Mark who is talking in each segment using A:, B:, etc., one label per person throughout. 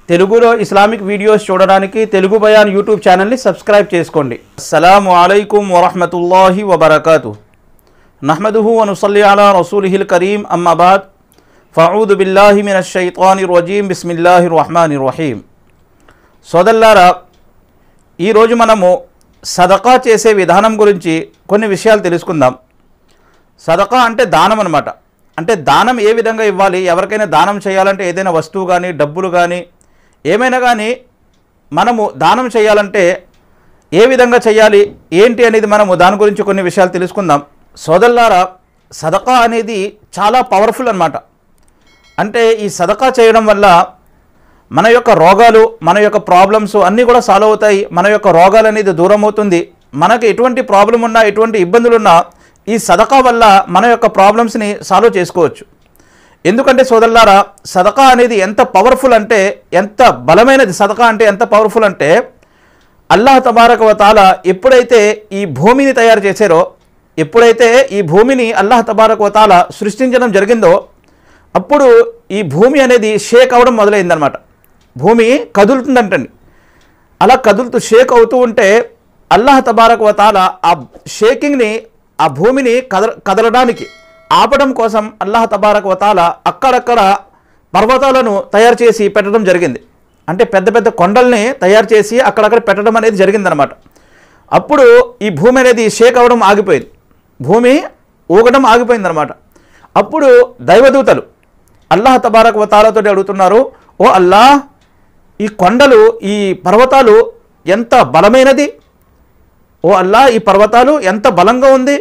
A: తెలుగులో Islamic videos చూడడానికి Telugu Bayan YouTube ఛానల్ని సబ్స్క్రైబ్ చేసుకోండి అస్సలాము అలైకుం వరహమతుల్లాహి వబర్కాతు నహ్మదుహు వనుసల్లి అలా రసూలిహిల్ కరీం అమ్మాబాద్ ఫౌద్ బిల్లాహి మిన షైతాని రజీం బిస్మిల్లాహి రహమాని రహీం సోదల్లారా ఈరోజు మనము సదకా చేసే విధానం గురించి కొన్ని విషయాలు తెలుసుకుందాం సదకా అంటే దానం అనమాట అంటే దానం ఏ విధంగా ఇవ్వాలి ఎవరికైనా దానం చేయాలంటే ఏదైనా వస్తువు కానీ డబ్బులు కానీ ఏమైనా కానీ మనము దానం చేయాలంటే ఏ విధంగా చేయాలి ఏంటి అనేది మనము దాని గురించి కొన్ని విషయాలు తెలుసుకుందాం సోదల్లారా సదకా అనేది చాలా పవర్ఫుల్ అన్నమాట అంటే ఈ సదకా చేయడం వల్ల మన యొక్క రోగాలు మన యొక్క ప్రాబ్లమ్స్ అన్నీ కూడా సాల్వ్ అవుతాయి మన యొక్క రోగాలు అనేది దూరం అవుతుంది మనకి ఎటువంటి ప్రాబ్లం ఉన్నా ఎటువంటి ఇబ్బందులు ఉన్నా ఈ సదకా వల్ల మన యొక్క ప్రాబ్లమ్స్ని సాల్వ్ చేసుకోవచ్చు ఎందుకంటే సోదరులారా సదకా అనేది ఎంత పవర్ఫుల్ అంటే ఎంత బలమైనది సదకా అంటే ఎంత పవర్ఫుల్ అంటే అల్లాహ్ తబారక వ తాలా ఎప్పుడైతే ఈ భూమిని తయారు చేశారో ఎప్పుడైతే ఈ భూమిని అల్లాహ్ తబారక వ తాలా సృష్టించడం జరిగిందో అప్పుడు ఈ భూమి అనేది షేక్ అవడం మొదలైందనమాట భూమి కదులుతుందంటండి అలా కదులుతూ షేక్ అవుతూ ఉంటే అల్లాహ్ తబారక్ వతాల ఆ షేకింగ్ని ఆ భూమిని కద కదలడానికి ఆపడం కోసం అల్లాహ్ తబారక్ వతాల అక్కడక్కడ పర్వతాలను తయారు చేసి పెట్టడం జరిగింది అంటే పెద్ద పెద్ద కొండల్ని తయారు చేసి అక్కడక్కడ పెట్టడం అనేది జరిగిందనమాట అప్పుడు ఈ భూమి అనేది షేక్ అవ్వడం ఆగిపోయింది భూమి ఊగడం ఆగిపోయిందనమాట అప్పుడు దైవదూతలు అల్లాహ్ తబారక్ వతాలతో అడుగుతున్నారు ఓ అల్లాహ్ ఈ కొండలు ఈ పర్వతాలు ఎంత బలమైనది ఓ అల్లా ఈ పర్వతాలు ఎంత బలంగా ఉంది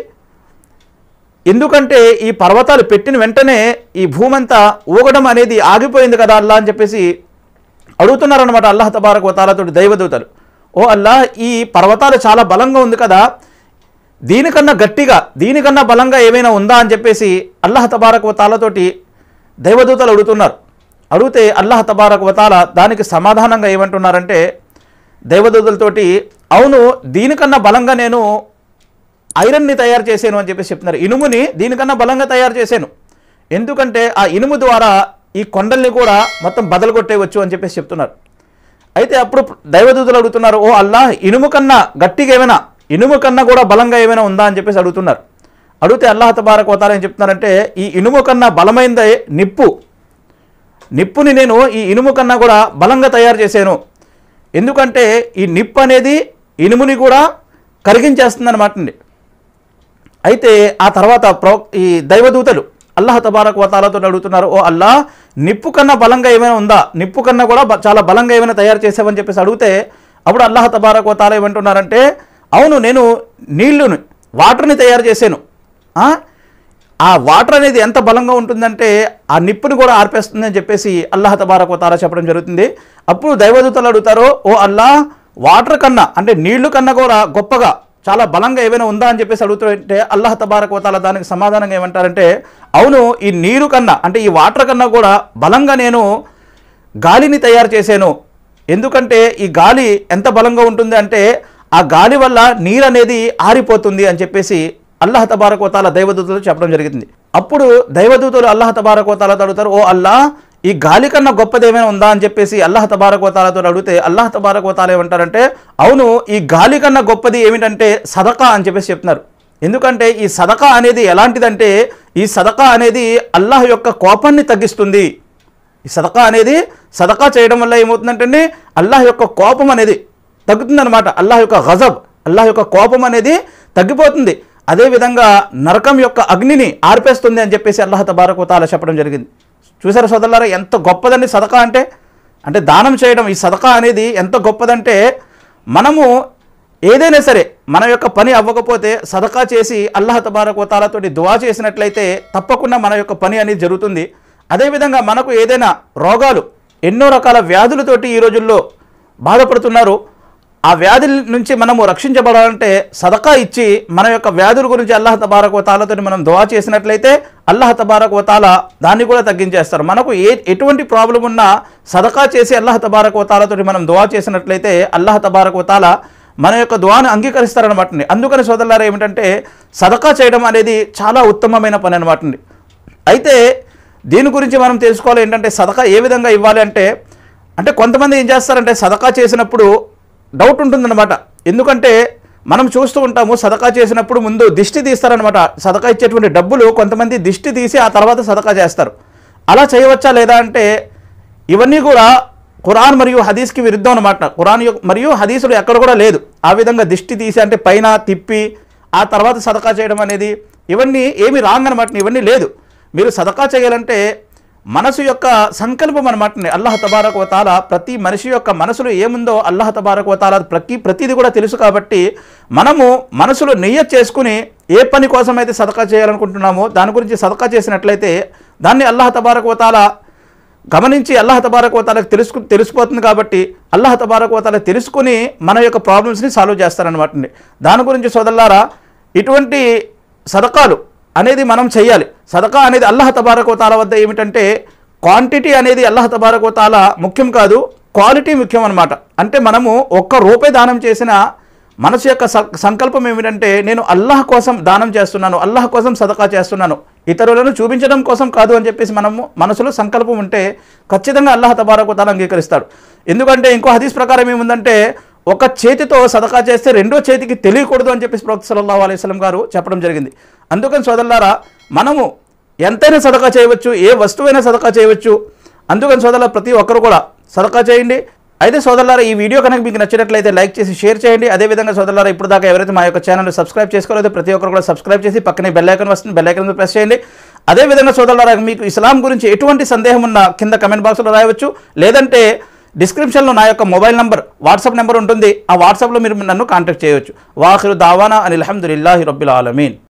A: ఎందుకంటే ఈ పర్వతాలు పెట్టిన వెంటనే ఈ భూమంతా ఊగడం అనేది ఆగిపోయింది కదా అల్లా అని చెప్పేసి అడుగుతున్నారనమాట అల్లాహ్ తబారక్ వతాలతో దైవదూతలు ఓ అల్లా ఈ పర్వతాలు చాలా బలంగా ఉంది కదా దీనికన్నా గట్టిగా దీనికన్నా బలంగా ఏమైనా ఉందా అని చెప్పేసి అల్లాహ్ తబారక్ వతాలతోటి దైవదూతలు అడుగుతున్నారు అడిగితే అల్లాహ్ తబారక్ వతాల దానికి సమాధానంగా ఏమంటున్నారంటే దైవదూతలతోటి అవును దీనికన్నా బలంగా నేను ఐరన్ని తయారు చేశాను అని చెప్పేసి చెప్తున్నారు ఇనుముని దీనికన్నా బలంగా తయారు చేశాను ఎందుకంటే ఆ ఇనుము ద్వారా ఈ కొండల్ని కూడా మొత్తం బదలు కొట్టేయవచ్చు అని చెప్పేసి చెప్తున్నారు అయితే అప్పుడు దైవదూతలు అడుగుతున్నారు ఓ అల్లాహ్ ఇనుము కన్నా గట్టిగా ఏమైనా ఇనుము కన్నా కూడా బలంగా ఏమైనా ఉందా అని చెప్పేసి అడుగుతున్నారు అడిగితే అల్లాహ్ తబారక్ వతాల ఏం చెప్తున్నారంటే ఈ ఇనుము కన్నా బలమైనదే నిప్పు నిప్పుని నేను ఈ ఇనుము కన్నా కూడా బలంగా తయారు చేశాను ఎందుకంటే ఈ నిప్పు అనేది ఇనుముని కూడా కరిగించేస్తుంది అనమాట అండి అయితే ఆ తర్వాత ప్రో ఈ దైవదూతలు అల్లాహ్ తబారక్ వతాలతో అడుగుతున్నారు ఓ అల్లాహ్ నిప్పు కన్నా బలంగా ఏమైనా ఉందా నిప్పు కన్నా కూడా బ- చాలా బలంగా ఏమైనా తయారు చేసావని చెప్పేసి అడిగితే అప్పుడు అల్లాహ్ తబారక్ వతాల ఏమంటున్నారంటే అవును నేను నీళ్లుని వాటర్ని తయారు చేశాను ఆ? ఆ వాటర్ అనేది ఎంత బలంగా ఉంటుందంటే ఆ నిప్పుని కూడా ఆర్పేస్తుంది అని చెప్పేసి అల్లాహ్ తబారక్ వతాల చెప్పడం జరుగుతుంది అప్పుడు దైవదూతలు అడుగుతారు ఓ అల్లాహ్ వాటర్ కన్నా అంటే నీళ్లు కన్నా కూడా గొప్పగా చాలా బలంగా ఏమైనా ఉందా అని చెప్పేసి అడుగుతుంటే అల్లాహ్ తబారక్ వతాల దానికి సమాధానంగా ఏమంటారంటే అవును ఈ నీరు కన్నా అంటే ఈ వాటర్ కన్నా కూడా బలంగా నేను గాలిని తయారు చేశాను ఎందుకంటే ఈ గాలి ఎంత బలంగా ఉంటుంది అంటే ఆ గాలి వల్ల నీరు అనేది ఆరిపోతుంది అని చెప్పేసి అల్లాహ్ తబారక్ వతాల దైవదూతలు చెప్పడం జరిగింది అప్పుడు దైవదూతలు అల్లాహ్ తబారక్ వతాలతో అడుగుతారు ఓ అల్లాహ్ ఈ గాలి కన్నా గొప్పది ఏమైనా ఉందా అని చెప్పేసి అల్లాహ్ తబారక్ వతాలతో అడిగితే అల్లాహ్ తబారక్ వతాల ఏమంటారంటే అవును ఈ గాలి కన్నా గొప్పది ఏమిటంటే సదకా అని చెప్పేసి చెప్తున్నారు ఎందుకంటే ఈ సదకా అనేది ఎలాంటిదంటే ఈ సదకా అనేది అల్లాహ్ యొక్క కోపాన్ని తగ్గిస్తుంది ఈ సదకా అనేది సదకా చేయడం వల్ల ఏమవుతుందంటే అల్లాహ్ యొక్క కోపం అనేది తగ్గుతుందన్నమాట అల్లాహ్ యొక్క గజబ్ అల్లాహ్ యొక్క కోపం అనేది తగ్గిపోతుంది అదేవిధంగా నరకం యొక్క అగ్నిని ఆర్పేస్తుంది అని చెప్పేసి అల్లాహ్ తబారక్ తాలా చెప్పడం జరిగింది చూసారా సోదరులారా ఎంత గొప్పదండి సదకా అంటే అంటే దానం చేయడం ఈ సదకా అనేది ఎంత గొప్పదంటే మనము ఏదైనా సరే మన యొక్క పని అవ్వకపోతే సదకా చేసి అల్లాహ్ తబారక్ వతాలతోటి దువా చేసినట్లయితే తప్పకుండా మన యొక్క పని అనేది జరుగుతుంది అదేవిధంగా మనకు ఏదైనా రోగాలు ఎన్నో రకాల వ్యాధులతోటి ఈ రోజుల్లో బాధపడుతున్నారు ఆ వ్యాధుల నుంచి మనము రక్షించబడాలంటే సదకా ఇచ్చి మన యొక్క వ్యాధుల గురించి అల్లాహ్ తబారక్ వతాలతో మనం దువా చేసినట్లయితే అల్లాహ్ తబారక్ వతాల దాన్ని కూడా తగ్గించేస్తారు మనకు ఏ ఎటువంటి ప్రాబ్లం ఉన్నా సదకా చేసి అల్లాహ్ తబారక్ వతాలతో మనం దువా చేసినట్లయితే అల్లాహ్ తబారక్ వతాల మన యొక్క దువాను అంగీకరిస్తారనమాట అందుకని సోదరులారా ఏమిటంటే సదకా చేయడం అనేది చాలా ఉత్తమమైన పని అనమాట అయితే దీని గురించి మనం తెలుసుకోవాలి ఏంటంటే సదకా ఏ విధంగా ఇవ్వాలి అంటే అంటే కొంతమంది ఏం చేస్తారంటే సదకా చేసినప్పుడు డౌట్ ఉంటుందన్నమాట ఎందుకంటే మనం చూస్తూ ఉంటాము సదకా చేసినప్పుడు ముందు దిష్టి తీస్తారనమాట సదకా ఇచ్చేటువంటి డబ్బులు కొంతమంది దిష్టి తీసి ఆ తర్వాత సదకా చేస్తారు అలా చేయవచ్చా లేదా అంటే ఇవన్నీ కూడా ఖురాన్ మరియు హదీస్కి విరుద్ధం అనమాట ఖురాన్ యొ- మరియు హదీసులు ఎక్కడ కూడా లేదు ఆ విధంగా దిష్టి తీసి అంటే పైన తిప్పి ఆ తర్వాత సదకా చేయడం అనేది ఇవన్నీ ఏమి రాంగ్ అనమాట ఇవన్నీ లేదు మీరు సదకా చేయాలంటే మనసు యొక్క సంకల్పం అనమాట అల్లాహ్ తబారక్ వతాల ప్రతి మనిషి యొక్క మనసులో ఏముందో అల్లాహ్ తబారక్ వతాల ప్రతి ప్రతిది కూడా తెలుసు కాబట్టి మనము మనసులో నియ్యత్ చేసుకుని ఏ పని కోసం అయితే సదకా చేయాలనుకుంటున్నామో దాని గురించి సదకా చేసినట్లయితే దాన్ని అల్లాహ్ తబారక్ వతాల గమనించి అల్లాహ్ తబారక్ వతాలకు తెలుసుకు తెలిసిపోతుంది కాబట్టి అల్లాహ్ తబారక్ వతాల తెలుసుకుని మన యొక్క ప్రాబ్లమ్స్ని సాల్వ్ చేస్తారనమాట దాని గురించి సోదల్లారా ఇటువంటి సదకాలు అనేది మనం చేయాలి సదకా అనేది అల్లాహ్ తబారక్ వతాల వద్ద ఏమిటంటే క్వాంటిటీ అనేది అల్లాహ్ తబారక్ వతాల ముఖ్యం కాదు క్వాలిటీ ముఖ్యం అనమాట అంటే మనము ఒక్క రూపాయి దానం చేసిన మనసు యొక్క స- సంకల్పం ఏమిటంటే నేను అల్లాహ్ కోసం దానం చేస్తున్నాను అల్లాహ్ కోసం సదకా చేస్తున్నాను ఇతరులను చూపించడం కోసం కాదు అని చెప్పేసి మనము మనసులో సంకల్పం ఉంటే ఖచ్చితంగా అల్లాహ్ తబారకు తాను అంగీకరిస్తాడు ఎందుకంటే ఇంకో హదీస్ ప్రకారం ఏముందంటే ఒక చేతితో సదకా చేస్తే రెండో చేతికి తెలియకూడదు అని చెప్పేసి ప్రవక్త సల్లల్లాహు అలైహి వసల్లం గారు చెప్పడం జరిగింది అందుకని సోదరులారా మనము ఎంతైనా సదకా చేయవచ్చు ఏ వస్తువైనా సదకా చేయవచ్చు అందుకని సోదరుల ప్రతి ఒక్కరు కూడా సదకా చేయండి అయితే సోదరులారా ఈ వీడియో కనుక మీకు నచ్చినట్లయితే లైక్ చేసి షేర్ చేయండి అదేవిధంగా సోదరులారా ఇప్పుడు దాకా ఎవరైతే మా యొక్క ఛానల్ సబ్స్క్రైబ్ చేసుకోలేదో ప్రతి ఒక్కరు కూడా సబ్స్క్రైబ్ చేసి పక్కనే బెల్ ఐకాన్ వస్తుంది బెల్ ఐకాన్ మీద ప్రెస్ చేయండి అదేవిధంగా సోదరులారా మీకు ఇస్లాం గురించి ఎటువంటి సందేహం ఉన్నా కింద కమెంట్ బాక్స్లో రాయవచ్చు లేదంటే డిస్క్రిప్షన్లో నా యొక్క మొబైల్ నంబర్ వాట్సాప్ నెంబర్ ఉంటుంది ఆ వాట్సాప్లో మీరు నన్ను కాంటాక్ట్ చేయవచ్చు వాఖిరు దావానా అని అల్హమ్దులిల్లాహి రబ్బిల్ ఆలమీన్